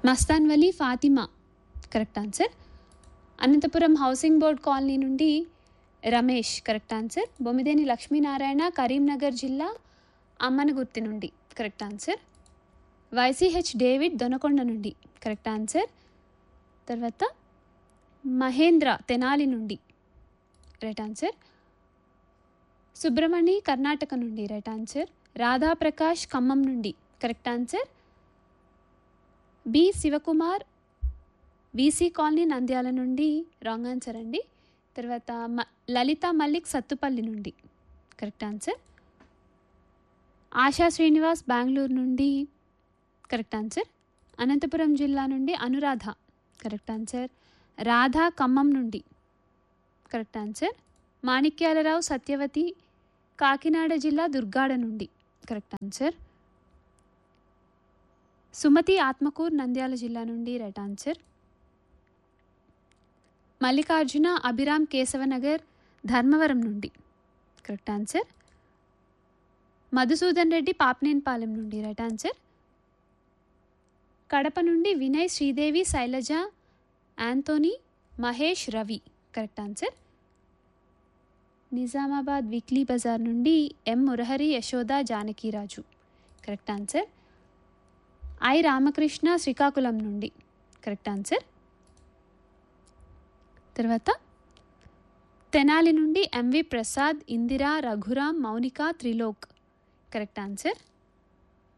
Mastan Vali Fatima correct answer Anantapuram housing board colony నుండి Ramesh correct answer Bommideni Lakshminarayana Karimnagar జిల్లా అమ్మనగుర్తి నుండి correct answer YCH David Donakonda నుండి కరెక్ట్ ఆన్సర్ తర్వాత మహేంద్ర తెనాలి నుండి రైట్ ఆన్సర్ సుబ్రమణి కర్ణాటక నుండి రైట్ ఆన్సర్ రాధాప్రకాష్ ఖమ్మం నుండి correct answer B Shivakumar VC colony Nandyal నుండి రాంగ్ ఆన్సర్ అండి తర్వాత మ లలిత మల్లిక్ సత్తుపల్లి నుండి కరెక్ట్ ఆన్సర్ ఆశా శ్రీనివాస్ బెంగళూరు నుండి కరెక్ట్ ఆన్సర్ అనంతపురం జిల్లా నుండి అనురాధ కరెక్ట్ ఆన్సర్ రాధా ఖమ్మం నుండి కరెక్ట్ ఆన్సర్ మాణిక్యాలరావు సత్యవతి కాకినాడ జిల్లా దుర్గాడ నుండి కరెక్ట్ ఆన్సర్ సుమతి ఆత్మకూర్ నంద్యాల జిల్లా నుండి రైట్ ఆన్సర్ మల్లికార్జున అభిరామ్ కేశవనగర్ ధర్మవరం నుండి కరెక్ట్ ఆన్సర్ మధుసూదన్ రెడ్డి పాపనేనిపాలెం నుండి రైట్ ఆన్సర్ కడప నుండి Vinay Sridevi Sailaja Anthony Mahesh Ravi correct answer Nizamabad weekly bazaar నుండి M Murahari Yashoda Janakiraju correct answer I Ramakrishna Srikakulam నుండి కరెక్ట్ ఆన్సర్ తర్వాత తెనాలి నుండి MV Prasad Indira Raghuram Mounika Trilok correct answer